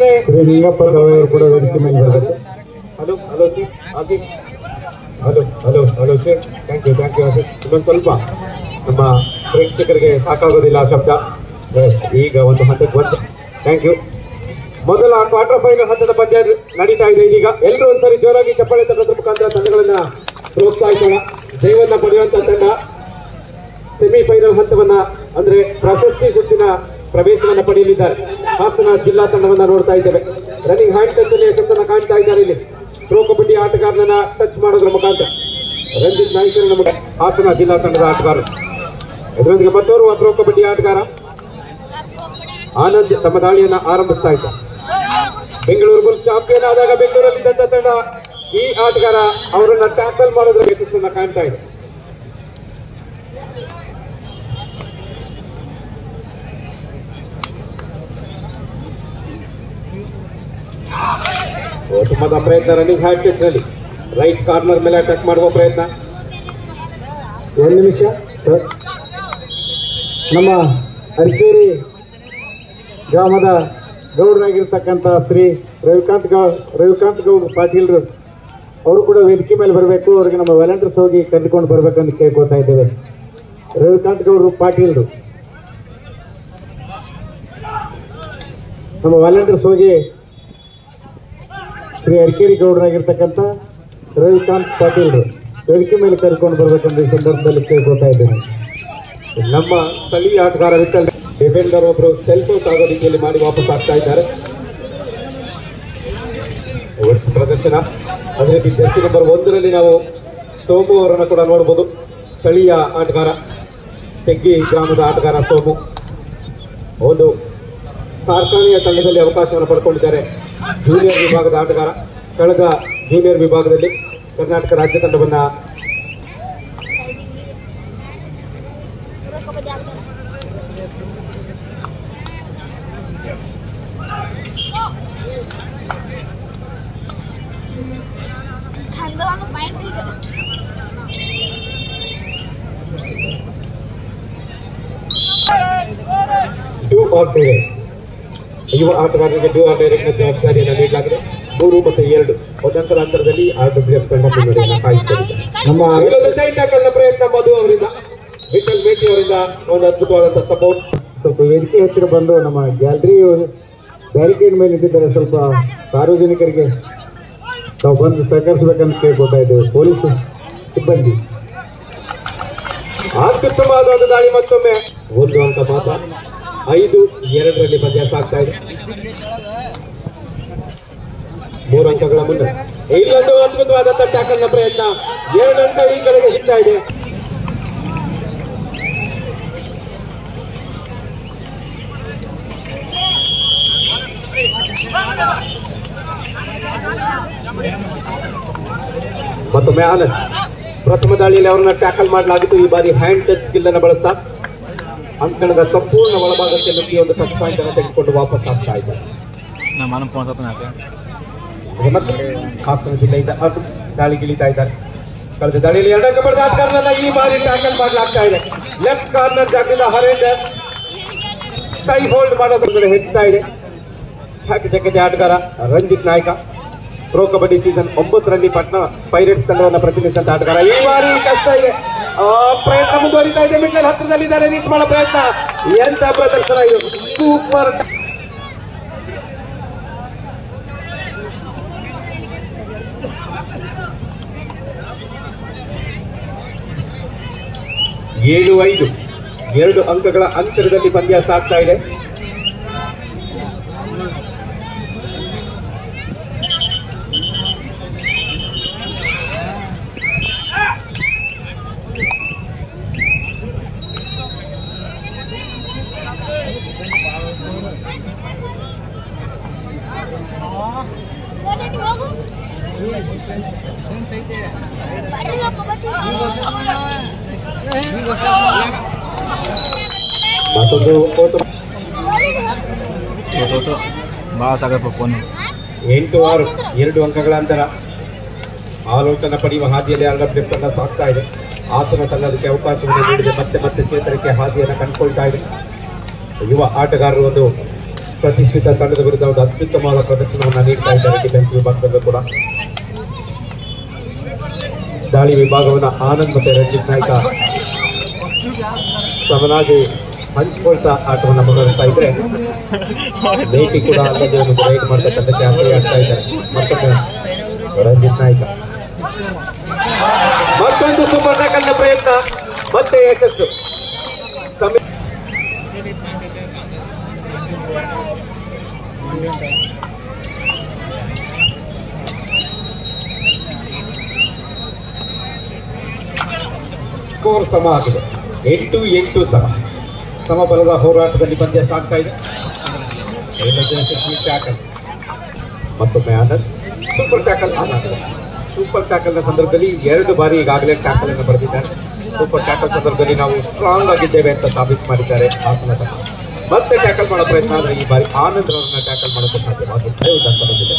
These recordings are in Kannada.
ಮೊದಲನೇ ಶ್ರೀ ನಿಂಗಪ್ಪ ಅವರು ಕೂಡ ವೇದಿಕೆ ಮೇಲೆ ಬರಬೇಕು hello hello chief office hello hello hello sir thank you thank you office ಇನ್ನೊಂದು ಸ್ವಲ್ಪ ನಮ್ಮ ಪ್ರೇಕ್ಷಕರಿಗೆ ಸಾಕಾಗೋದಿಲ್ಲ ಆ ಶಬ್ದ Yes, ಈಗ ಒಂದು ಹಂತಕ್ಕೆ ಬಂತು ಥ್ಯಾಂಕ್ ಯು ಮೊದಲ ಕ್ವಾರ್ಟರ್ ಫೈನಲ್ ಹಂತದ ಪಂದ್ಯ ನಡೀತಾ ಇದೆ ಇದೀಗ ಎಲ್ಲರೂ ಒಂದ್ಸರಿ ಜೋರಾಗಿ ಚಪ್ಪಾಳೆ ತಟ್ಟೋದ್ರ ಮುಖಾಂತರ ತಂಡಗಳನ್ನ ಪ್ರೋತ್ಸಾಹಿಸೋಣ ಜಯವನ್ನ ಪಡೆಯುವಂತ ತಂಡ ಸೆಮಿಫೈನಲ್ ಹಂತವನ್ನ ಅಂದ್ರೆ ಪ್ರಶಸ್ತಿ ಸುತ್ತಿನ ಪ್ರವೇಶವನ್ನ ಪಡೆಯಲಿದ್ದಾರೆ ಹಾಸನ ಜಿಲ್ಲಾ ತಂಡವನ್ನ ನೋಡ್ತಾ ಇದ್ದೇವೆ ರನ್ನಿಂಗ್ ಹ್ಯಾಂಡ್ ಟಚ್ ಅಲ್ಲಿ ಯಶಸ್ಸನ್ನ ಕಾಣ್ತಾ ಇದ್ದಾರೆ ಇಲ್ಲಿ ಪ್ರೋ ಕಬಡ್ಡಿ ಆಟಗಾರನನ್ನ ಟಚ್ ಮಾಡೋದ್ರ ಮುಖಾಂತರ ರಂಜಿತ್ ನಾಯ್ಕರು ನಮಗೆ ಹಾಸನ ಜಿಲ್ಲಾ ತಂಡದ ಆಟಗಾರರು ಇದರೊಂದಿಗೆ ಮತ್ತೋರ್ವ ಪ್ರೋ ಕಬಡ್ಡಿ ಆಟಗಾರ ಆನಂದ್ ತಮ್ಮ ದಾಳಿಯನ್ನ ಆರಂಭಿಸ್ತಾ ಇದ್ದಾರೆ ಬೆಂಗಳೂರು ಬುಲ್ಸ್ ಚಾಂಪಿಯನ್ ಆದಾಗ ಬೆಂಗಳೂರಲ್ಲಿದ್ದಂತ ತಂಡ ಈ ಆಟಗಾರ ಅವರನ್ನ ಟ್ಯಾಕಲ್ ಮಾಡೋದ್ರ ಯಶಸ್ಸನ್ನ ಕಾಣ್ತಾ ಇದೆ ತುಂಬದ ಪ್ರಯತ್ನ ರನ್ನಿಂಗ್ ಹ್ಯಾಂಡ್ ಟಚ್ ನಲ್ಲಿ ರೈಟ್ ಕಾರ್ನರ್ ಮೇಲೆ ಅಟ್ಯಾಕ್ ಮಾಡುವ ಪ್ರಯತ್ನ ಒಂದು ನಿಮಿಷ ಸರ್ ನಮ್ಮ ಅರಕೇರಿ ಗ್ರಾಮದ ಗೌಡರಾಗಿರ್ತಕ್ಕಂಥ ಶ್ರೀ ರವಿಕಾಂತ್ ಗೌ ರವಿಕಾಂತ್ ಗೌಡ್ ಪಾಟೀಲ್ರು ಅವರು ಕೂಡ ವೇದಿಕೆ ಮೇಲೆ ಬರಬೇಕು ಅವ್ರಿಗೆ ನಮ್ಮ ವಾಲಂಟಿಯರ್ಸ್ ಹೋಗಿ ಕರೆದುಕೊಂಡು ಬರ್ಬೇಕಂತ ಕೇಳ್ಕೊತಾ ಇದ್ದೇವೆ ರವಿಕಾಂತ್ ಗೌಡ್ರು ಪಾಟೀಲ್ರು ನಮ್ಮ ವಾಲಂಟಿಯರ್ಸ್ ಹೋಗಿ ಶ್ರೀ ಅರಕೇರಿ ಗೌಡರಾಗಿರ್ತಕ್ಕಂಥ ರವಿಕಾಂತ್ ಪಾಟೀಲ್ರು ವೇದಿಕೆ ಮೇಲೆ ಕರ್ಕೊಂಡು ಬರ್ಬೇಕಂತ ಈ ಸಂದರ್ಭದಲ್ಲಿ ಕೇಳ್ಕೊತಾ ಇದ್ದೇನೆ ನಮ್ಮ ಸ್ಥಳೀಯ ಆಟಗಾರ ವಿಠಲ್ ಡಿಫೆಂಡರ್ ಒಬ್ರು ಸೆಲ್ಫ್ ಔಟ್ ಆಗೋ ರೀತಿಯಲ್ಲಿ ಮಾಡಿ ವಾಪಸ್ ಆಗ್ತಾ ಇದ್ದಾರೆ ಒಟ್ಟು ಪ್ರದರ್ಶನ ಅದೇ ರೀತಿ ಜರ್ಸಿ ನಂಬರ್ ಒಂದರಲ್ಲಿ ನಾವು ಸೋಮು ಅವರನ್ನು ಕೂಡ ನೋಡಬಹುದು ಸ್ಥಳೀಯ ಆಟಗಾರ ತೆಗ್ಗಿ ಗ್ರಾಮದ ಆಟಗಾರ ಸೋಮು ಒಂದು ಕಾರ್ಖಾನೆಯ ತಂಡದಲ್ಲಿ ಅವಕಾಶವನ್ನು ಪಡ್ಕೊಂಡಿದ್ದಾರೆ ಜೂನಿಯರ್ ವಿಭಾಗದ ಆಟಗಾರ ಕಳೆದ ಜೂನಿಯರ್ ವಿಭಾಗದಲ್ಲಿ ಕರ್ನಾಟಕ ರಾಜ್ಯ ತಂಡವನ್ನ 간다고 많이 들려. ಡ್ಯೂ ಆರ್ ಡೈರೆಕ್ಟ್ ಯುವ ಆಟಗಾರರಿಗೆ ಡ್ಯೂ ಆರ್ ಡೈರೆಕ್ಟ್ ನ ಜವಾಬ್ದಾರಿಯನ್ನು ನೀಡಲಾಗಿದೆ ಮೂರು ಮತ್ತು ಎರಡು ಒಂದಂಕದ ಅಂತರದಲ್ಲಿ ಆರ್ ಡಬ್ಲ್ಯೂ ಎಫ್ ತಂಡ ಮುನ್ನಡೆಯನ್ನು ಕಾಯ್ದುಕೊಂಡಿದೆ ನಮ್ಮ ಇಲ್ಲೊಂದು ಸೈಡ್ ಟ್ಯಾಕಲ್ನ ಪ್ರಯತ್ನ ಮಧು ಅವರಿಂದ ವಿಠಲ್ ಮೇಟಿ ಅವರಿಂದ ಒಂದು ಅದ್ಭುತವಾದಂತಹ ಸಪೋರ್ಟ್ ಸ್ವಲ್ಪ ವೇದಿಕೆ ಹತ್ತಿರ ಬಂದು ನಮ್ಮ ಗ್ಯಾಲರಿ ಬ್ಯಾರಿಕೇಡ್ ಮೇಲೆ ನಿಂತಿದ್ದಾರೆ ಸ್ವಲ್ಪ ಸಾರ್ವಜನಿಕರಿಗೆ ತಾವು ಬಂದು ಸಹಕರಿಸಬೇಕಂತ ಕೇಳ್ಕೊತಾ ಇದ್ದೇವೆ ಪೊಲೀಸ್ ಸಿಬ್ಬಂದಿ ಅತ್ಯುತ್ತಮವಾದ ಒಂದು ದಾಳಿ ಮತ್ತೊಮ್ಮೆ ಒಂದು ಅಂಕ ಮಾತ್ರ ಐದು ಎರಡರಲ್ಲಿ ಪಂದ್ಯ ಸಾಗ್ತಾ ಇದೆ ಮೂರು ಅಂಕಗಳ ಮುಂದೆ ಇಲ್ಲೊಂದು ಅದ್ಭುತವಾದಂತಹ ಟ್ಯಾಕಲ್ನ ಪ್ರಯತ್ನ ಎರಡು ಅಂಕ ಈ ಕಡೆಗೆ ಸಿಗ್ತಾ ಇದೆ ಮತ್ತೊಮ್ಮೆ ಆನಂದ್ ಪ್ರಥಮ ದಾಳಿಯಲ್ಲಿ ಅವರನ್ನ ಟ್ಯಾಕಲ್ ಮಾಡಲಾಗಿತ್ತು ಈ ಬಾರಿ ಹ್ಯಾಂಡ್ ಟಚ್ ಸ್ಕಿಲ್ ಅನ್ನು ಬಳಸ್ತಾ ಅಂಕಣದ ಸಂಪೂರ್ಣ ಒಳಭಾಗಕ್ಕೆ ನುಗ್ಗಿ ಒಂದು ಟಚ್ ಪಾಯಿಂಟ್ ಅನ್ನು ತೆಗೆದುಕೊಂಡು ವಾಪಸ್ ಆಗ್ತಾ ಇದ್ದಾರೆ ನಾ ಮಾನ ಫೋನ್ ಸತ್ತ ನಾಕೆ ಹಾಗೆ ಮತ್ತೆ ಹಾಸನ ಜಿಲ್ಲೆಯಿಂದ ಅದು ದಾಳಿಗಿಳಿತಾ ಇದ್ದಾರೆ ಕಳೆದ ದಾಳಿಯಲ್ಲಿ ಎರಡಕ್ಕೆ ಪಡೆದ ಆಟಗಾರರನ್ನ ಈ ಬಾರಿ ಟ್ಯಾಕಲ್ ಮಾಡಲಾಗ್ತಾ ಇದೆ ಲೆಫ್ಟ್ ಕಾರ್ನರ್ ಜಾಗದಿಂದ ಹರೇಂದರ್ ಕೈ ಹೋಲ್ಡ್ ಮಾಡೋದ್ರ ಹೆಚ್ಚುತ್ತಾ ಇದೆ ಛಾಕಿ ಜಗತಿ ಆಟಗಾರ ರಂಜಿತ್ ನಾಯ್ಕ ಪ್ರೋ ಕಬಡ್ಡಿ ಸೀಸನ್ ಒಂಬತ್ತರಲ್ಲಿ ಪಟ್ನಾ ಪೈರೇಟ್ಸ್ ತಂಡವನ್ನು ಪ್ರತಿನಿಧಿಸಿದಂತ ಆಟಗಾರ ಈ ಬಾರಿ ಕಷ್ಟ ಇದೆ ಆ, ಪ್ರಯತ್ನ ಮುಂದುವರಿತಾ ಇದೆ ಮಿಡ್ಲ್ ಹತ್ತಿರದಲ್ಲಿದ್ದಾರೆ ರೀಚ್ ಮಾಡೋ ಪ್ರಯತ್ನ ಎಂತ ಪ್ರದರ್ಶನ ಇದು ಸೂಪರ್ ಏಳು ಐದು ಎರಡು ಅಂಕಗಳ ಅಂತರದಲ್ಲಿ ಪಂದ್ಯ ಸಾಗ್ತಾ ಇದೆ 어디 먹어? 빨리 갖고 ಮತ್ತೊಂದು ಕೋತು ಇವತ್ತು ಭಾಳ ತಗಪ್ಪ ಫೋನ್ ಎಂಟು ಆರು ಎರಡು ಅಂಕಗಳ ಅಂತರ ಆಲೋಟನ ಪಡೆಯುವ ಹಾದಿಯಲ್ಲಿ ಅರ್ಡಪ್ ತಂಡ ಸಾಗ್ತಾ ಇದೆ ಆತನ ತಂಡದಕ್ಕೆ ಅವಕಾಶವನ್ನು ನೀಡಿದೆ ಮತ್ತೆ ಮತ್ತೆ ಚೇತನಕ್ಕೆ ಹಾದಿಯನ್ನು ಕಂಡುಕೊಳ್ತಾ ಇದೆ ಯುವ ಆಟಗಾರರು ಒಂದು ಪ್ರತಿಷ್ಠಿತ ತಂಡದ ವಿರುದ್ಧ ಒಂದು ಅತ್ಯುತ್ತಮವಾದ ಪ್ರದರ್ಶನವನ್ನು ನೀಡ್ತಾ ಇದ್ದಾರೆ ಡಿಫೆನ್ಸ್ ವಿಭಾಗದಲ್ಲೂ ಕೂಡ ದಾಳಿ ವಿಭಾಗವನ್ನು ಆನಂದ್ ಮತ್ತೆ ರಂಜಿತ್ ನಾಯ್ಕ ಸಮನಾಗಿ ಹಂಚಿಕೊಳ್ತಾ ಆಟವನ್ನು ಮುಂದುವರಿಸ್ತಾ ಇದ್ರೆ ಲೇಟಿ ಕೂಡ ಅಲ್ಲದೆ ಒಂದು ರೈಡ್ ಮಾಡ್ತಕ್ಕಂಥಕ್ಕೆ ಆಸೆ ಆಗ್ತಾ ಇದ್ದಾರೆ ಮತ್ತೊಮ್ಮೆ ರಂಜಿತ್ ನಾಯ್ಕ ಮತ್ತೊಂದು ಸೂಪರ್ ಟಕಲ್ನ ಪ್ರಯತ್ನ ಮತ್ತೆ ಯಶಸ್ಸು ಸಮಿ- ಸ್ಕೋರ್ ಸಮ ಆಗಿದೆ ಎಂಟು ಎಂಟು ಸಮ ಸಮಬಲದ ಹೋರಾಟದಲ್ಲಿ ಪಂದ್ಯ ಸಾಗ್ತಾ ಇದೆ ಟ್ಯಾಕಲ್ ಮತ್ತೊಮ್ಮೆ Anand super tackle Anand super ಟ್ಯಾಕಲ್ನ ಸಂದರ್ಭದಲ್ಲಿ ಎರಡು ಬಾರಿ ಈಗಾಗಲೇ ಟ್ಯಾಕಲ್ ಅನ್ನು ಬರೆದಿದ್ದಾರೆ ಸೂಪರ್ ಟ್ಯಾಕಲ್ ಸಂದರ್ಭದಲ್ಲಿ ನಾವು ಸ್ಟ್ರಾಂಗ್ ಆಗಿದ್ದೇವೆ ಅಂತ ಸಾಬೀತು ಮಾಡಿದ್ದಾರೆ ಹಾಸನ ತಂಡ ಮತ್ತೆ ಟ್ಯಾಕಲ್ ಮಾಡೋ ಪ್ರಯತ್ನ ಆದರೆ ಈ ಬಾರಿ ಆನಂದ್ ಅವರನ್ನ ಟ್ಯಾಕಲ್ ಮಾಡೋಕ್ಕೆ ಸಾಧ್ಯವಾಗುತ್ತದೆ ಉದಂತ ಬಂದಿದೆ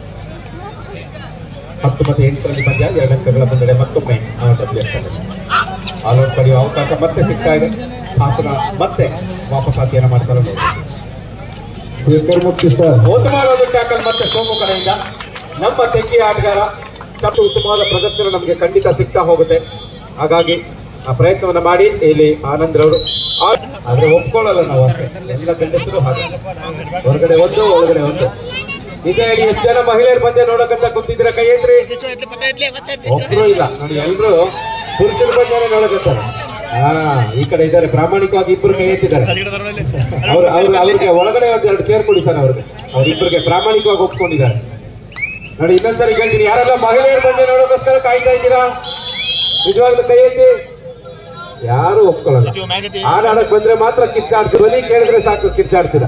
ಹತ್ತು ಮತ್ತೆ ಎಂಟರಲ್ಲಿ ಪಂದ್ಯ ಎರಡು ಅಂಕಗಳ ಮುನ್ನಡೆ ಮತ್ತೊಮ್ಮೆ ಡಬ್ಲ್ಯೂ ಎಫ್ ಆಲ್ಔಟ್ ಪಡೆಯುವ ಅವಕಾಶ ಮತ್ತೆ ಸಿಗ್ತಾ ಇದೆ ಹಾಸನ ಮತ್ತೆ ವಾಪಸ್ ಆತಿಯನ್ನು ಮಾಡ್ತಾರೆ ಶೇಖರ್ ಮುಕ್ತಿ ಸರ್ ಉತ್ತಮವಾದ ಒಂದು ಟ್ಯಾಕಲ್ ಮತ್ತೆ ಸೋಮು ಕಡೆಯಿಂದ ನಮ್ಮ ತೆಗ್ಗಿ ಆಟಗಾರ ತಪ್ಪು ಉತ್ತಮವಾದ ಪ್ರದರ್ಶನ ನಮಗೆ ಖಂಡಿತ ಸಿಗ್ತಾ ಹೋಗುತ್ತೆ ಹಾಗಾಗಿ ಆ ಪ್ರಯತ್ನವನ್ನ ಮಾಡಿ ಇಲ್ಲಿ ಆನಂದ್ ರವರು ಆ- ಆದ್ರೆ ಒಪ್ಕೊಳ್ಳಲ್ಲ ನಾವು ಅಷ್ಟೇ ಎಲ್ಲ ಗಂಡಸರು ಹಾಗೆ ಹೊರಗಡೆ ಒಂದು ಒಳಗಡೆ ಒಂದು ಈಗ ಹೇಳಿ ಎಷ್ಟು ಜನ ಮಹಿಳೆಯರ ಪಂದ್ಯ ನೋಡಕ್ಕಂತ ಕೂತಿದ್ರೆ ಕೈ ಎತ್ರಿ ಒಬ್ರು ಇಲ್ಲ ನೋಡಿ ಎಲ್ರು ಪುರುಷರ ಪಂದ್ಯನೇ ನೋಡಕತ್ತಾರೆ ಹಾ ಈ ಕಡೆ ಇದ್ದಾರೆ ಪ್ರಾಮಾಣಿಕವಾಗಿ ಇಬ್ಬರು ಕೈ ಎತ್ತಿದ್ದಾರೆ ಅವ್ರು ಅವ್ರು ಅವ್ರಿಗೆ ಒಳಗಡೆ ಒಂದ್ ಎರಡು ಚೇರ್ ಕೊಡಿ ಸರ್ ಅವ್ರಿಗೆ ಅವ್ರಿಬ್ಬರಿಗೆ ಪ್ರಾಮಾಣಿಕವಾಗಿ ಒಪ್ಕೊಂಡಿದ್ದಾರೆ ನೋಡಿ ಇನ್ನೊಂದ್ಸರಿ ಹೇಳ್ತೀನಿ ಯಾರೆಲ್ಲ ಮಹಿಳೆಯರ ಬಂದೆ ನೋಡೋಕೋಸ್ಕರ ಕಾಯ್ತಾ ಇದ್ದೀರಾ ನಿಜವಾಗ್ಲೂ ಕೈ ಎತ್ತಿ ಯಾರು ಒಪ್ಕೊಳ್ಳಲ್ಲ ಆಟ ಆಡಕ್ ಬಂದ್ರೆ ಮಾತ್ರ ಕಿಚ್ಚಾಡ್ತೀರ ಧ್ವನಿ ಕೇಳಿದ್ರೆ ಸಾಕು ಕಿಚ್ಚಾಡ್ತೀರ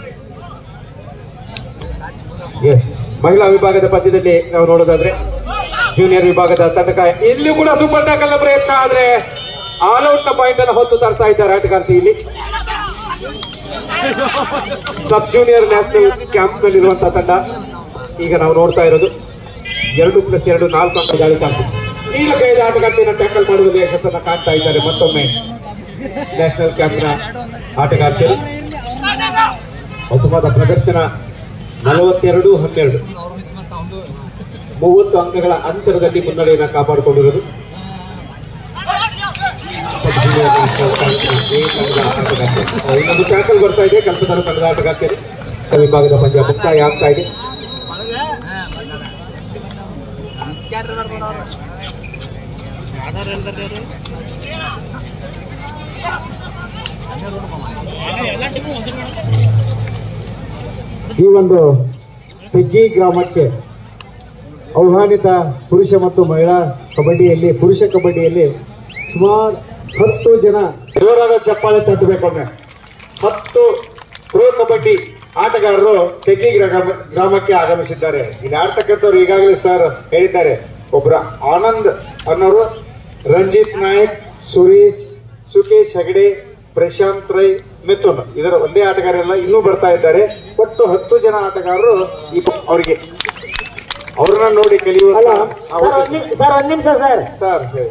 ಎಸ್ ಮಹಿಳಾ ವಿಭಾಗದ ಪದ್ಯದಲ್ಲಿ ನಾವು ನೋಡೋದಾದ್ರೆ ಜೂನಿಯರ್ ವಿಭಾಗದ ತಂಡಕ ಇಲ್ಲೂ ಕೂಡ ಸೂಪರ್ ಟ್ಯಾಕಲ್ನ ಪ್ರಯತ್ನ ಆದ್ರೆ ಆಲ್ ಔಟ್ ನ ಪಾಯಿಂಟ್ ಅನ್ನು ಹೊತ್ತು ತರ್ತಾ ಇದ್ದಾರೆ ಆಟಗಾರ್ತಿ ಇಲ್ಲಿ ಸಬ್ ಜೂನಿಯರ್ ನ್ಯಾಷನಲ್ ಕ್ಯಾಂಪ್ ನಲ್ಲಿರುವಂತಹ ತಂಡ ಈಗ ನಾವು ನೋಡ್ತಾ ಇರೋದು ಎರಡು ಪ್ಲಸ್ ಎರಡು ನಾಲ್ಕು ಅಂಕ ದಾಳಿ ಕಾಣ್ತಿದೆ ನೀಲ ಕೈದ ಆಟಗಾರ್ತಿಯನ್ನು ಟ್ಯಾಕಲ್ ಮಾಡುವಲ್ಲಿ ಯಶಸ್ಸನ್ನು ಕಾಣ್ತಾ ಇದ್ದಾರೆ ಮತ್ತೊಮ್ಮೆ ನ್ಯಾಷನಲ್ ಕ್ಯಾಂಪ್ನ ಆಟಗಾರ್ತಿಯರು ಉತ್ತಮವಾದ ಪ್ರದರ್ಶನ ನಲವತ್ತೆರಡು ಹನ್ನೆರಡು ಮೂವತ್ತು ಅಂಕಗಳ ಅಂತರದಲ್ಲಿ ಮುನ್ನಡೆಯನ್ನು ಕಾಪಾಡಿಕೊಂಡಿರುವುದು ಇನ್ನೊಂದು ಟ್ಯಾಕಲ್ ಬರ್ತಾ ಇದೆ ಕಲ್ಪತರು ತಂಡದ ಆಟಗಾರ್ತಿಯರು ವಿಭಾಗದ ಪಂದ್ಯ ಮುಕ್ತಾಯ ಆಗ್ತಾ ಇದೆ ಈ ಒಂದು ಹೆಜ್ಜಿ ಗ್ರಾಮಕ್ಕೆ ಆಹ್ವಾನಿತ ಪುರುಷ ಮತ್ತು ಮಹಿಳಾ ಕಬಡ್ಡಿಯಲ್ಲಿ ಪುರುಷ ಕಬಡ್ಡಿಯಲ್ಲಿ ಸುಮಾರು ಹತ್ತು ಜನ ಜೋರಾದ ಚಪ್ಪಾಳೆ ತಟ್ಟಬೇಕೊಮ್ಮೆ ಹತ್ತು ಪ್ರೋ ಕಬಡ್ಡಿ ಆಟಗಾರರು ತೆಗ್ಗಿ ಗ್ರಾಮ ಗ್ರಾಮಕ್ಕೆ ಆಗಮಿಸಿದ್ದಾರೆ ಇಲ್ಲಿ ಆಡ್ತಕ್ಕಂಥವ್ರು ಈಗಾಗಲೇ ಸರ್ ಹೇಳಿದ್ದಾರೆ ಒಬ್ಬರ ಆನಂದ್ ಅನ್ನೋರು ರಂಜಿತ್ ನಾಯಕ್ ಸುರೇಶ್ ಸುಕೇಶ್ ಹೆಗಡೆ ಪ್ರಶಾಂತ್ ರೈ ಮಿಥುನ್ ಇದರ ಒಂದೇ ಆಟಗಾರರೆಲ್ಲ ಇನ್ನೂ ಬರ್ತಾ ಇದ್ದಾರೆ ಒಟ್ಟು ಹತ್ತು ಜನ ಆಟಗಾರರು ಈ ಅವರಿಗೆ ಅವ್ರನ್ನ ನೋಡಿ ಕಲಿಯುವ ಸರ್ ಒಂದ್ ನಿಮಿಷ ಸರ್ ಸರ್ ಹೇಳಿ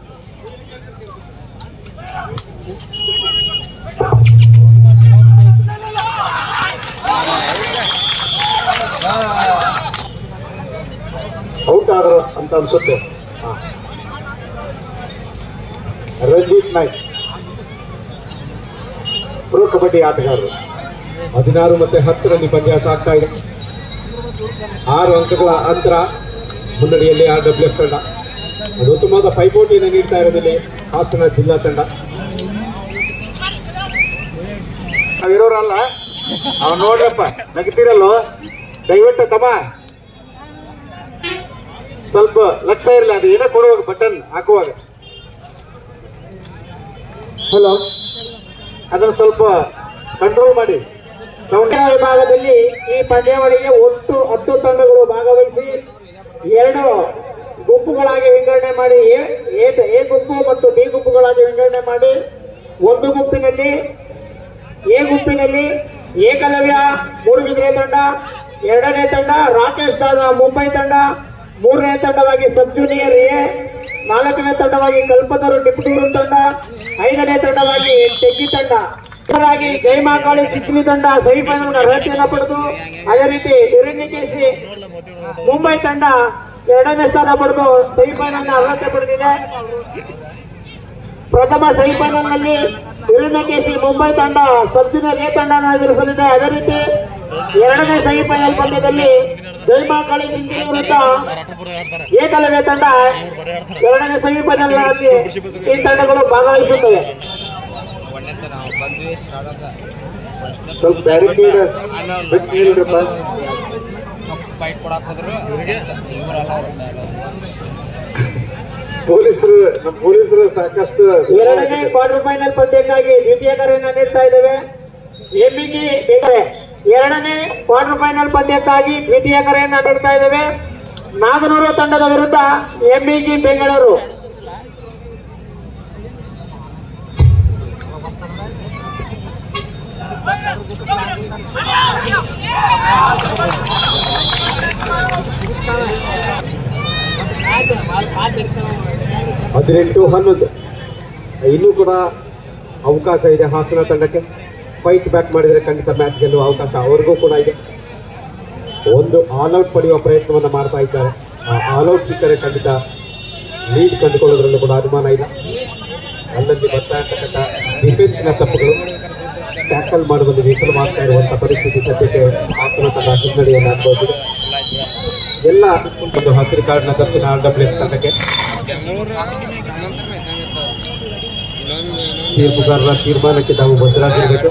ಔಟ್ ಆದ್ರು ಅಂತ ಅನ್ಸುತ್ತೆ ಹಾ. ರಂಜಿತ್ ನಾಯ್ಕ್ ಪ್ರೋ ಕಬಡ್ಡಿ ಆಟಗಾರರು ಹದಿನಾರು ಮತ್ತೆ ಹತ್ತರಲ್ಲಿ ಪಂದ್ಯ ಸಾಗ್ತಾ ಇದೆ ಆರು ಅಂಕಗಳ ಅಂತರ ಮುನ್ನಡೆಯಲ್ಲಿ ಆರ್ ಡಬ್ಲ್ಯೂ ಎಫ್ ತಂಡ ಅದು ಉತ್ತಮವಾದ ಪೈಪೋಟಿಯನ್ನು ನೀಡ್ತಾ ಇರೋದಲ್ಲಿ ಹಾಸನ ಜಿಲ್ಲಾ ತಂಡ ನಾವಿರೋರಲ್ಲ ಅವ್ ನೋಡ್ರಪ್ಪ ನಗ್ತಿರಲ್ಲೋ ದಯವಿಟ್ಟು ತಮ್ಮ ಸ್ವಲ್ಪ ಲಕ್ಷ ಇರಲಿ ಅದು ಏನೋ ಕೊಡುವಾಗ ಬಟನ್ ಹಾಕುವಾಗ ಹಲೋ ಅದನ್ನ ಸ್ವಲ್ಪ ಕಂಟ್ರೋಲ್ ಮಾಡಿ ಸೌಂಡ್ ವಿಭಾಗದಲ್ಲಿ ಈ ಪಂದ್ಯಾವಳಿಗೆ ಒಟ್ಟು ಹತ್ತು ತಂಡಗಳು ಭಾಗವಹಿಸಿ ಎರಡು ಗುಂಪುಗಳಾಗಿ ವಿಂಗಡಣೆ ಮಾಡಿ ಎ- ಎ- ಎ ಗುಂಪು ಮತ್ತು ಬಿ ಗುಂಪುಗಳಾಗಿ ವಿಂಗಡಣೆ ಮಾಡಿ ಒಂದು ಗುಂಪಿನಲ್ಲಿ ಎ ಗುಂಪಿನಲ್ಲಿ ಏಕಲವ್ಯ ಮೂಡುಬಿದಿರೆ ತಂಡ ಎರಡನೇ ತಂಡ ರಾಕೇಶ್ ದಾದ ಮುಂಬೈ ತಂಡ ಮೂರನೇ ತಂಡವಾಗಿ ಸಬ್ ಜೂನಿಯರ್ ಎ ನಾಲ್ಕನೇ ತಂಡವಾಗಿ ಕಲ್ಪತರು ಟಿಪ್ಪಟೂರು ತಂಡ ಐದನೇ ತಂಡವಾಗಿ ತೆಗ್ಗಿ ತಂಡ ಇದರಾಗಿ ಜಯಮಾಕಾಳಿ ಚಿಚ್ಚಲಿ ತಂಡ ಸೆಮಿಫೈನಲ್ ಅರ್ಹತೆಯನ್ನು ಪಡೆದು ಅದೇ ರೀತಿ ಹಿರಣ್ಯಕೇಸಿ ಮುಂಬೈ ತಂಡ ಎರಡನೇ ಸ್ಥಾನ ಪಡೆದು ಸೆಮಿಫೈನಲ್ ಅರ್ಹತೆ ಪಡೆದಿದೆ ಪ್ರಥಮ ಸೆಮಿಫೈನಲ್ ನಲ್ಲಿ ಹಿರಣ್ಯಕೇಸಿ ಮುಂಬೈ ತಂಡ ಸಬ್ ಜೂನಿಯರ್ ಎ ತಂಡವನ್ನು ಎದುರಿಸಲಿದೆ ಅದೇ ರೀತಿ ಎರಡನೇ ಸೆಮಿಫೈನಲ್ ಪಂದ್ಯದಲ್ಲಿ ಜಯಮಾಕಾಳಿ ಚಿಂಚಲಿ ವಿರುದ್ಧ ಏಕಲವ್ಯ ತಂಡ ಎರಡನೇ ಸೆಮಿಫೈನಲ್ ನಲ್ಲಿ ಈ ತಂಡಗಳು ಭಾಗವಹಿಸುತ್ತವೆ ಒಳ್ಳೆಂತ ನಾವು ಬಂದ್ವಿ ಸ್ಟಾರ್ಟ್ ಸ್ವಲ್ಪ ಬ್ಯಾರಿಕೇಡ್ ಬಿಟ್ಟು ಹೇಳಿದ್ರಪ್ಪ ಫೈಟ್ ಕೊಡಕ್ ಹೋದ್ರು ಇವರೆಲ್ಲ ಪೊಲೀಸರು ನಮ್ಮ ಪೊಲೀಸರು ಸಾಕಷ್ಟು ಎರಡನೇ ಕ್ವಾರ್ಟರ್ ಫೈನಲ್ ಪಂದ್ಯಕ್ಕಾಗಿ ದ್ವಿತೀಯ ಕರೆಯನ್ನು ನೀಡ್ತಾ ಇದ್ದೇವೆ ಎಂಬಿಜಿ ಬೇಕರೆ ಎರಡನೇ ಕ್ವಾರ್ಟರ್ ಫೈನಲ್ ಪಂದ್ಯಕ್ಕಾಗಿ ದ್ವಿತೀಯ ಕರೆಯನ್ನು ನೀಡ್ತಾ ಇದ್ದೇವೆ ನಾಗನೂರು ತಂಡದ ವಿರುದ್ಧ ಎಂಬಿಜಿ ಬೆಂಗಳೂರು ಹದಿನೆಂಟು ಹನ್ನೊಂದು ಇನ್ನೂ ಕೂಡ ಅವಕಾಶ ಇದೆ ಹಾಸನ ತಂಡಕ್ಕೆ ಫೈಟ್ ಬ್ಯಾಕ್ ಮಾಡಿದರೆ ಖಂಡಿತ ಮ್ಯಾಚ್ ಗೆಲ್ಲುವ ಅವಕಾಶ ಅವ್ರಿಗೂ ಕೂಡ ಇದೆ ಒಂದು ಆಲ್ಔಟ್ ಪಡೆಯುವ ಪ್ರಯತ್ನವನ್ನು ಮಾಡ್ತಾ ಇದ್ದಾರೆ ಆಲ್ಔಟ್ ಸಿಕ್ಕರೆ ಖಂಡಿತ ಲೀಡ್ ಕಂಡುಕೊಳ್ಳೋದ್ರಲ್ಲೂ ಕೂಡ ಅನುಮಾನ ಇಲ್ಲ ಅಲ್ಲಲ್ಲಿ ಬರ್ತಾ ಇರ್ತಕ್ಕಂಥ ಡಿಫೆನ್ಸ್ನ ತಪ್ಪುಗಳು ಟ್ಯಾಕಲ್ ಮಾಡುವಲ್ಲಿ ವಿಫಲವಾಗ್ತಾ ಇರುವಂತಹ ಪರಿಸ್ಥಿತಿ ಸದ್ಯಕ್ಕೆ ಹಾಸನ ತಂಡ ಹಿನ್ನಡೆಯನ್ನು ಅನುಭವಿಸಿದೆ ಎಲ್ಲ ಒಂದು ಹಸಿರು ಕಾರ್ಡ್ನ ದರ್ಶನ ಆರ್ ಡಬ್ಲ್ಯೂ ತಂಡಕ್ಕೆ ತೀರ್ಪುಗಾರರ ತೀರ್ಮಾನಕ್ಕೆ ತಾವು ಬದ್ಧರಾಗಿರಬೇಕು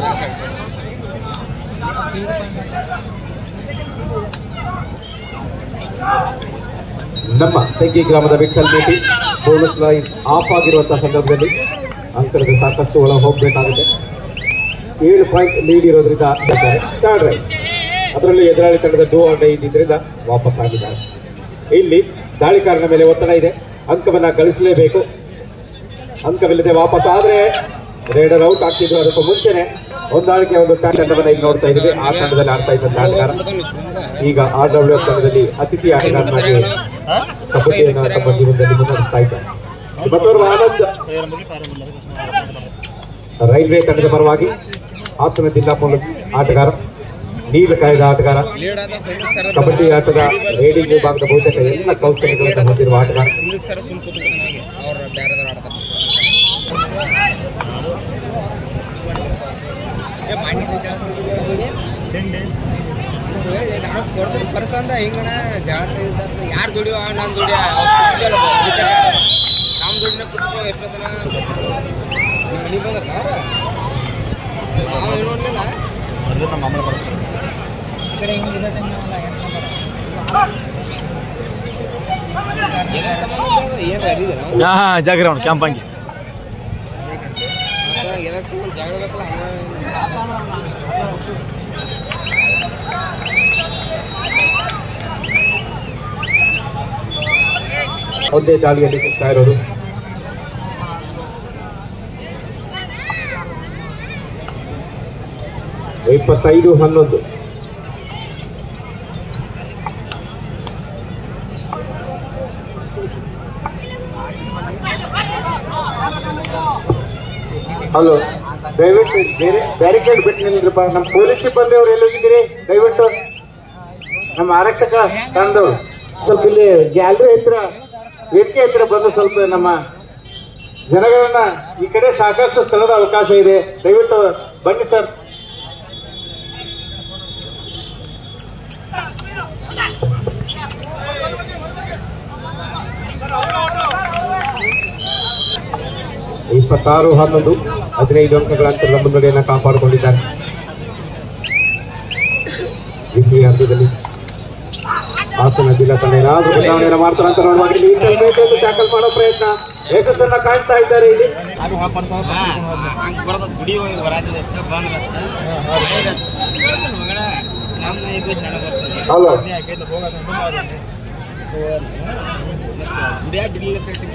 ನಮ್ಮ ತೆಗ್ಗಿ ಗ್ರಾಮದ Vithal Meti bonus line off ಆಗಿರುವಂತಹ ಸಂದರ್ಭದಲ್ಲಿ ಅಂಕಣದ ಸಾಕಷ್ಟು ಒಳ ಹೋಗಬೇಕಾಗುತ್ತೆ ಏಳು ಪಾಯಿಂಟ್ ಲೀಡ್ ಇರೋದ್ರಿಂದ ಥರ್ಡ್ ರೈಟ್ ಅದರಲ್ಲೂ ಎದುರಾಳಿ ತಂಡದ ಡೂ ಆರ್ ಡೈ ಇದ್ದಿದ್ದರಿಂದ ವಾಪಸ್ ಆಗಿದ್ದಾರೆ ಇಲ್ಲಿ ದಾಳಿಕಾರನ ಮೇಲೆ ಒತ್ತಡ ಇದೆ ಅಂಕವನ್ನ ಗಳಿಸಲೇಬೇಕು ಅಂಕವಿಲ್ಲದೆ ವಾಪಸ್ ಆದ್ರೆ ರೇಡರ್ ಔಟ್ ಆಗ್ತಿದ್ರು ಅದಕ್ಕೂ ಮುಂಚೆನೆ ಹೊಂದಾಣಿಕೆ ಒಂದು ತಂಡವನ್ನ ಈಗ ನೋಡ್ತಾ ಇದ್ದೀವಿ ಆ ತಂಡದಲ್ಲಿ ಆಡ್ತಾ ಇದ್ದ ಆಟಗಾರ ಈಗ ಆರ್ ಡಬ್ಲ್ಯೂ ತಂಡದಲ್ಲಿ ಅತಿಥಿ ಆಟಗಾರನಾಗಿ ಕಬಡ್ಡಿಯನ್ನು ತಮ್ಮ ಜೀವನದಲ್ಲಿ ಮುನ್ನಡೆಸ್ತಾ ಇದ್ದಾರೆ ಮತ್ತೋರ್ವ ಆನಂದ್ ರೈಲ್ವೆ ತಂಡದ ಪರವಾಗಿ ಹಾಸನ ಜಿಲ್ಲಾ ಪೊಲೀಸ್ ಆಟಗಾರ ನೀಲ ಕಾಯ್ದ ಆಟಗಾರ ಲೀಡ್ ಆದ ಹಿಂದಕ್ಕೆ ಸರ್ ಕಬಡ್ಡಿ ಆಟದ ರೇಡಿಂಗ್ ವಿಭಾಗದ ಬಹುತೇಕ ಎಲ್ಲ ಕೌಶಲ್ಯಗಳನ್ನು ಹೊಂದಿರುವ ಆಟಗಾರ ಹಿಂದಕ್ಕೆ ಸರ್ ಸುಮ್ ಕೂತ್ಕೊಂಡಾಗೆ ಅವ್ರು ಬೇರೆದವ್ರು ಆಡ್ತಾರೆ ಏ ಮಾಡಿ ನಾನು ಕೊಡ್ತೀನಿ ಪರ್ಸಂದ ಹಿಂಗಣ ಜಾಸ್ತಿ ಯಾರು ದುಡಿಯೋ ನಾನು ದುಡಿಯ ನಮ್ಮ ದುಡಿನ ಕೊಟ್ಟು ಎಷ್ಟೊತ್ತನ ಮನೆಗೆ ಬಂದ್ರ ನಾವು ಏನು ನೋಡ್ಲಿಲ್ಲ ಎದಕ್ಕೆ ಸಂಬಂಧ ಏನು ಅರಿದೆ ನಾವು ಹಾ ಹಾ ಜಾಗ್ರ ಅವ್ನು ಕ್ಯಾಂಪಂಗಿ ಎದಕ್ಕೆ ಸಂಬಂಧ ಜಗಳ ಬೇಕಲ್ಲ ಹಂಗ ಒಂದೇ ದಾಳಿಯಲ್ಲಿ ಸಿಗ್ತಾ ಇರೋದು ಇಪ್ಪತ್ತೈದು ಹನ್ನೊಂದು ಹಲೋ ದಯವಿಟ್ಟು ಬೇರೆ ಬ್ಯಾರಿಕೇಡ್ ಬಿಟ್ಟು ನಿಲ್ರಪ್ಪ ನಮ್ಮ ಪೊಲೀಸ್ ಸಿಬ್ಬಂದಿ ಅವ್ರು ಎಲ್ಲಿ ಹೋಗಿದ್ದೀರಿ ದಯವಿಟ್ಟು ನಮ್ಮ ಆರಕ್ಷಕ ತಂಡದವ್ರು ಸ್ವಲ್ಪ ಇಲ್ಲಿ ಗ್ಯಾಲರಿ ಹತ್ರ ವೇದಿಕೆ ಹತ್ರ ಬಂದು ಸ್ವಲ್ಪ ನಮ್ಮ ಜನಗಳನ್ನ ಈ ಕಡೆ ಸಾಕಷ್ಟು ಸ್ಥಳದ ಅವಕಾಶ ಇದೆ ದಯವಿಟ್ಟು ಬನ್ನಿ ಸರ್ ಇಪ್ಪತ್ತಾರು ಹನ್ನೊಂದು ಹದಿನೈದು ಅಂಕಗಳ ಅಂತರದ ಮುನ್ನಡೆಯನ್ನು ಕಾಪಾಡಿಕೊಂಡಿದ್ದಾರೆ ದ್ವಿತೀಯ ಹಂತದಲ್ಲಿ ಹಾಸನ ಜಿಲ್ಲಾ ತಂಡ ಏನಾದರೂ ಬದಲಾವಣೆಯನ್ನು ಮಾಡ್ತಾರೆ ಅಂತ ನೋಡುವಾಗ ಇಲ್ಲಿ ಇಂಟರ್ಮೇಟನ್ನು ಟ್ಯಾಕಲ್ ಮಾಡೋ ಪ್ರಯತ್ನ ಏಕತನ್ನ ಕಾಣ್ತಾ ಇದ್ದಾರೆ ಇಲ್ಲಿ ಹಂಗೆ ಬರೋದು ಗುಡಿ ಹೋಗಿ ಬರಾತಿದೆ ಬಂದ್ರತ್ತ ಮಗಳ ನಮ್ಮ ಇದು ನನಗೆ ಬರ್ತದೆ ಹಲೋ ಗುಡಿಯಾಗ ಬಿಡ್ಲಿಕ್ಕೆ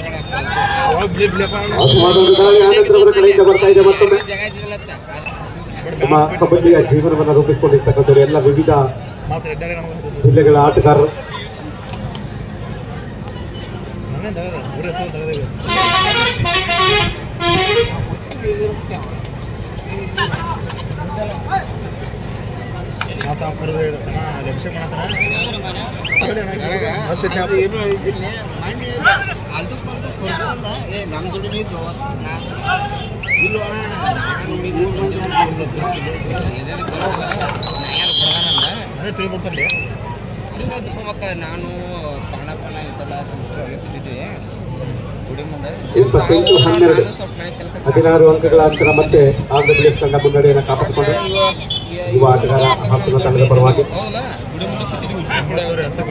ಆಸಮಾನ ಒಂದು ದಾಳಿ ಆನಂತರವರ ಕಡೆಯಿಂದ ಬರ್ತಾ ಇದೆ ಮತ್ತೊಮ್ಮೆ ಜಾಗ ಇದ್ದಿಲ್ಲತ್ತ ನಮ್ಮ ಕಬಡ್ಡಿಯ ಜೀವನವನ್ನು ರೂಪಿಸಿಕೊಂಡಿರ್ತಕ್ಕಂಥವ್ರು ಎಲ್ಲ ವಿವಿಧ ಜಿಲ್ಲೆಗಳ ಆಟಗಾರರು ನಮ್ಮ ದುಡ್ಡು ಮೀಸು ಇಲ್ಲ ನಾನು ಮೀಸು ಸಂಜೆ ಮತ್ತೆ ನಾನು ಪಣ ಪಣ ಇದೆಲ್ಲ ತಿಂದಿದ್ವಿ ಗುಡಿ ಮುಂದೆ ಇಪ್ಪತ್ತೆಂಟು ಹನ್ನೆರಡು ನಾನು ಸ್ವಲ್ಪ ಮನೆ ಕೆಲಸ ಹದಿನಾರು ಅಂಕಗಳ ಅಂತರ ಮತ್ತೆ ಆಂಧ್ರಪ್ರದೇಶ ತಂಡ ಮುನ್ನಡೆಯನ್ನು ಕಾಪಾಡಿಕೊಂಡು ಯುವ ಆಟಗಾರ ಹಾಸನ ತಂಡದ ಪರವಾಗಿ ಹೌದಾ ಗುಡಿ ಮುಂದೆ ಕೂತಿದ್ವಿ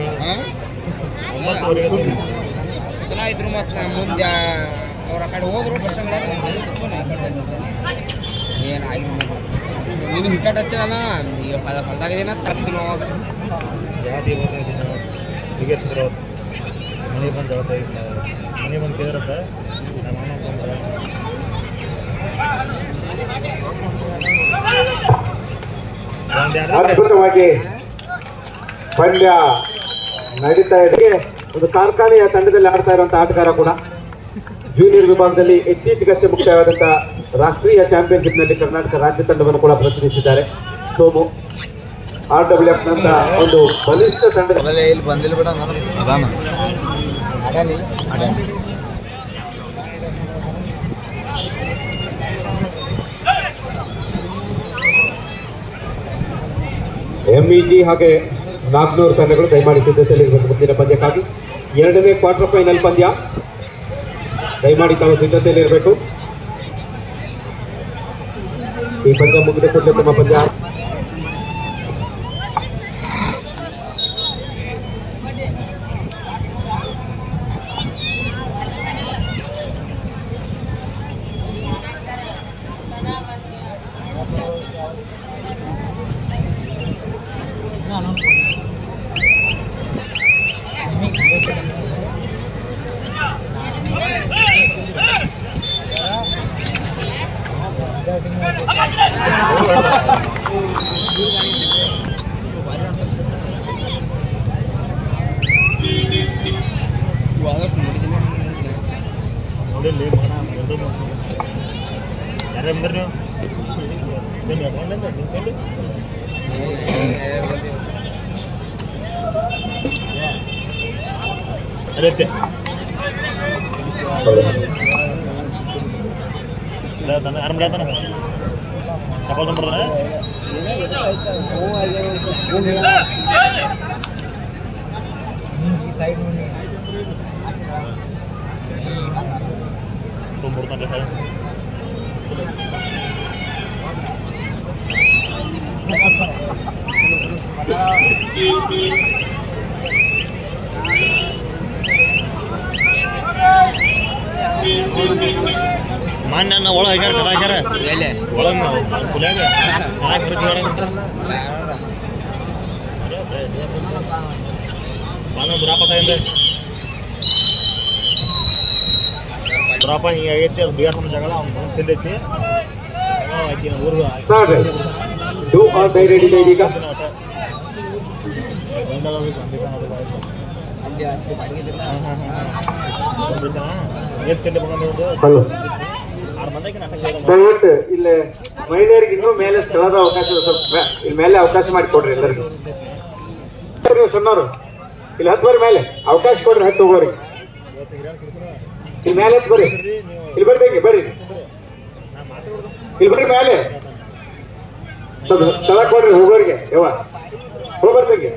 ಸದನ ಇದ್ರು ಮತ್ತೆ ಮುಂದೆ ಅವ್ರ ಆ ಕಡೆ ಹೋದ್ರು ಬಸ್ ಕೆಲಸಕ್ಕೂ ನಾ ಈ ಕಡೆ ಬಂದಿದ್ದೇನೆ ಏನಾಗಿರ್ಬೇಕು ನಿನ್ನ ವಿಕೆಟ್ ಹಚ್ಚದಲ್ಲ ಈಗ ಹೊಲ ಹೊಲ್ದಾಗ ಏನ ತರ್ತೀನಿ ಅವಾಗ ಮನೆ ಬಂದು ಮನೆ ಬಂದು ಕೇಳಿರತ್ತ ನಮ್ಮ ಅಣ್ಣ ಬಂದ ಅದ್ಭುತವಾಗಿ ಪಂದ್ಯ ನಡೀತಾ ಇದೆ ಒಂದು ಕಾರ್ಖಾನೆಯ ತಂಡದಲ್ಲಿ ಆಡ್ತಾ ಇರುವಂತಹ ಆಟಗಾರ ಕೂಡ ಜೂನಿಯರ್ ವಿಭಾಗದಲ್ಲಿ ಇತ್ತೀಚೆಗಷ್ಟೇ ಮುಕ್ತಾಯವಾದಂತಹ ರಾಷ್ಟ್ರೀಯ ಚಾಂಪಿಯನ್ಶಿಪ್ ನಲ್ಲಿ ಕರ್ನಾಟಕ ರಾಜ್ಯ ತಂಡವನ್ನು ಕೂಡ ಪ್ರತಿನಿಧಿಸಿದ್ದಾರೆ ಸೋಮು ಆರ್ ಡಬ್ಲ್ಯೂ ಎಫ್ ನಂತ ಒಂದು ಬಲಿಷ್ಠ ತಂಡದ ಆಮೇಲೆ ಇಲ್ಲಿ ಬಂದಿಲ್ಲ ಬಿಡ ಅದಾನ ಅಡ್ಯಾನಿ ಅಡ್ಯಾನಿ ಎಂಇಜಿ ಹಾಗೆ ನಾಗ್ನೂರು ತಂಡಗಳು ದಯಮಾಡಿ ಸಿದ್ಧತೆಯಲ್ಲಿರಬೇಕು ಮುಂದಿನ ಪಂದ್ಯಕ್ಕಾಗಿ ಎರಡನೇ ಕ್ವಾರ್ಟರ್ ಫೈನಲ್ ಪಂದ್ಯ ದಯಮಾಡಿ ತಾವು ಸಿದ್ಧತೆಯಲ್ಲಿರಬೇಕು ಈ ಪಂದ್ಯ ಮುಗಿದ ಕೂಡಲೇ ತಮ್ಮ ಪಂದ್ಯ ಇವಾಗ ನೋಡಿದ್ದೀನಿ ನೋಡಿಲ್ಲಿ ಮಗನ ಎರಡು ಯಾರು ಬಂದ್ರಿ ನೀವು ಏನು ಎಡ್ಕೊಂಡೆ ನಿಂತ್ಕೊಂಡು ಅದೇ ಬಿಡತಾನ ಯಾರು ಬಿಡತಾನ ಕಪಾಲ್ ಬಂದ್ಬಿಡ್ತಾನೆ ತುಂಬಿಡ್ತಾನೆ ಮಾನ್ಯ ಒಳಗೆ ಹಾಕ್ಯಾರ ಕದ ಹಾಕ್ಯಾರ ಎಲ್ಲಿ ಒಳಗೆ ಕುಲ್ಯಾಗ ಹಾಕಿ ಫ್ರಿಜ್ ಒಳಗೆ ಬಿಟ್ರ ಬಾನ ದುರಾಪ ತಾಯಿಂದ ದುರಾಪ ಹಿಂಗೆ ಆಗೈತಿ ಅದು ಬಿಗಾರ್ ಜಗಳ ಅವ್ನು ತಿಂದೈತಿ ಆಕಿ ಊರು Start. Do or die ready ಇದೆ ಈಗ ಏನ್ ತಿಂಡಿ ಬಂದು ಹಲೋ ಆರು ಮಂದಿಗೆ ನಾಟಕ ಹೇಳಿದ ದಯವಿಟ್ಟು ಇಲ್ಲಿ ಮಹಿಳೆಯರಿಗೆ ಇನ್ನೂ ಮೇಲೆ ಸ್ಥಳದ ಅವಕಾಶ ಸ್ವಲ್ಪ ಮೇ- ಇಲ್ಲಿ ಮೇಲೆ ಅವಕಾಶ ಮಾಡಿ ಕೊಡ್ರಿ ಎಲ್ಲರಿಗೂ ನೀವು ಸಣ್ಣವರು ಇಲ್ಲಿ ಹತ್ತು ಬರ್ರಿ ಮೇಲೆ ಅವಕಾಶ ಕೊಡ್ರಿ ಹತ್ತು ಹೋಗೋರಿ ಇಲ್ಲಿ ಮೇಲೆ ಹತ್ತು ಬರ್ರಿ ಇಲ್ಲಿ ಬರ್ರಿ ತಂಗಿ ಬರ್ರಿ ಇಲ್ಲಿ ಬರ್ರಿ ಮೇಲೆ ಸ್ವಲ್ಪ ಸ್ಥಳ ಕೊಡ್ರಿ ಹೋಗೋರಿಗೆ ಯವ್ವ ಹೋಗ್ಬರ್ರಿ ತಂಗಿ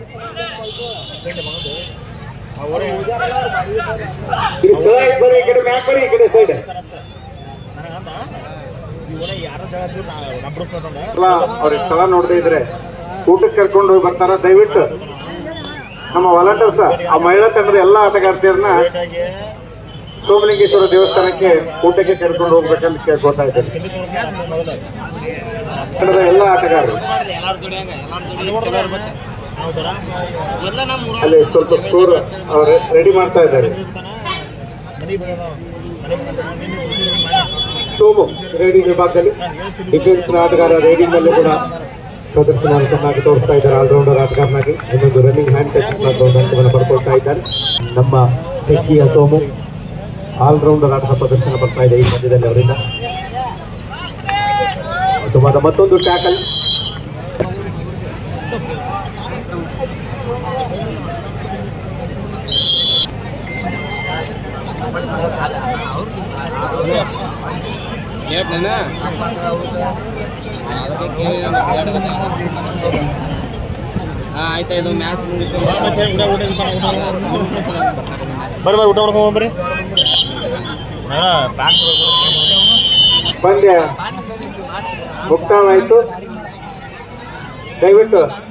ಇಲ್ಲಿ ಸ್ಥಳ ಐತ್ ಬರ್ರಿ ಈ ಕಡೆ ಮ್ಯಾಕ್ ಬರ್ರಿ ಈ ಕಡೆ ಸೈಡ್ ನನಗಂತ ಇವನ ಯಾರ ಜಾಗ ನಬ್ಬಿಸ್ತಂದ ಎಲ್ಲ ಅವ್ರಿಗೆ ಸ್ಥಳ ನೋಡದೇ ಇದ್ರೆ ಊಟಕ್ಕೆ ಕರ್ಕೊಂಡು ಹೋಗಿ ಬರ್ತಾರ ದಯವಿಟ್ಟು ನಮ್ಮ ವಾಲಂಟಿಯರ್ಸ್ ಆ ಮಹಿಳಾ ತಂಡದ ಎಲ್ಲ ಆಟಗಾರ್ತಿಯರನ್ನ ಲೇಟಾಗಿ ಸೋಮಲಿಂಗೇಶ್ವರ ದೇವಸ್ಥಾನಕ್ಕೆ ಊಟಕ್ಕೆ ಕರ್ಕೊಂಡು ಹೋಗ್ಬೇಕಂತ ಕೇಳ್ಕೊತಾ ಇದ್ದೇನೆ ತಿಂಡಿ ತೋರ್ಸ್ಕೊಂಡು ಮೊದಲ ತಂಡದ ಎಲ್ಲ ಆಟಗಾರರು ಮಾಡಿದೆ ಎಲ್ಲಾರ ಜೋಡಿ ಹಂಗ ಎಲ್ಲಾರ ಜೋಡಿ ಚಲೋ ಇರ್ಬೇಕು ಹೌದಾ ಎಲ್ಲ ನಮ್ಮ ಊರಾಗ ಅಲ್ಲಿ ಸ್ವಲ್ಪ ಸ್ಕೋರ್ ರೆಡಿ ಮಾಡ್ತಾ ಇದ್ದಾರೆ ಮನೆ ಬರೋದು ಮನೆ ಬಂದ ಸೋಮು ರೇಡಿಂಗ್ ವಿಭಾಗದಲ್ಲಿ ಡಿಫೆನ್ಸ್ ಆಟಗಾರ ರೇಡಿಂಗ್ ನಲ್ಲೂ ಕೂಡ ಪ್ರದರ್ಶನ ಚೆನ್ನಾಗಿ ತೋರಿಸ್ತಾ ಇದ್ದಾರೆ ಆಲ್ರೌಂಡರ್ ಆಟಗಾರನಾಗಿ ಇನ್ನೊಂದು ರನ್ನಿಂಗ್ ಹ್ಯಾಂಡ್ ಟಚ್ ಒಂದು ಅಂಕವನ್ನು ಪಡ್ಕೊಳ್ತಾ ಇದ್ದಾರೆ ನಮ್ಮ ಟೆಕ್ಕಿಯ ಸೋಮು ಆಲ್ರೌಂಡರ್ ಆಟದ ಪ್ರದರ್ಶನ ಬರ್ತಾ ಇದೆ ಈ ಪಂದ್ಯದಲ್ಲಿ ಅವರಿಂದ ಅದ್ಭುತವಾದ ಮತ್ತೊಂದು ಟ್ಯಾಕಲ್ ಹೇಳ್ತೇನೆ ಅದಕ್ಕೆ ಕೇಳಿ ಎರಡು ಗಂಟೆ. ಹಾ ಆಯ್ತಾ ಇದು ಮ್ಯಾಚ್ ಮುಗಿಸ್ಕೊಂಡು ಬರ್ರಿ ಬರ್ರಿ ಊಟ ಮಾಡ್ಕೊಂಡ್ ಹೋಗ್ರಿ ಪಂದ್ಯ ಮುಕ್ತಾಯವಾಯಿತು ದಯವಿಟ್ಟು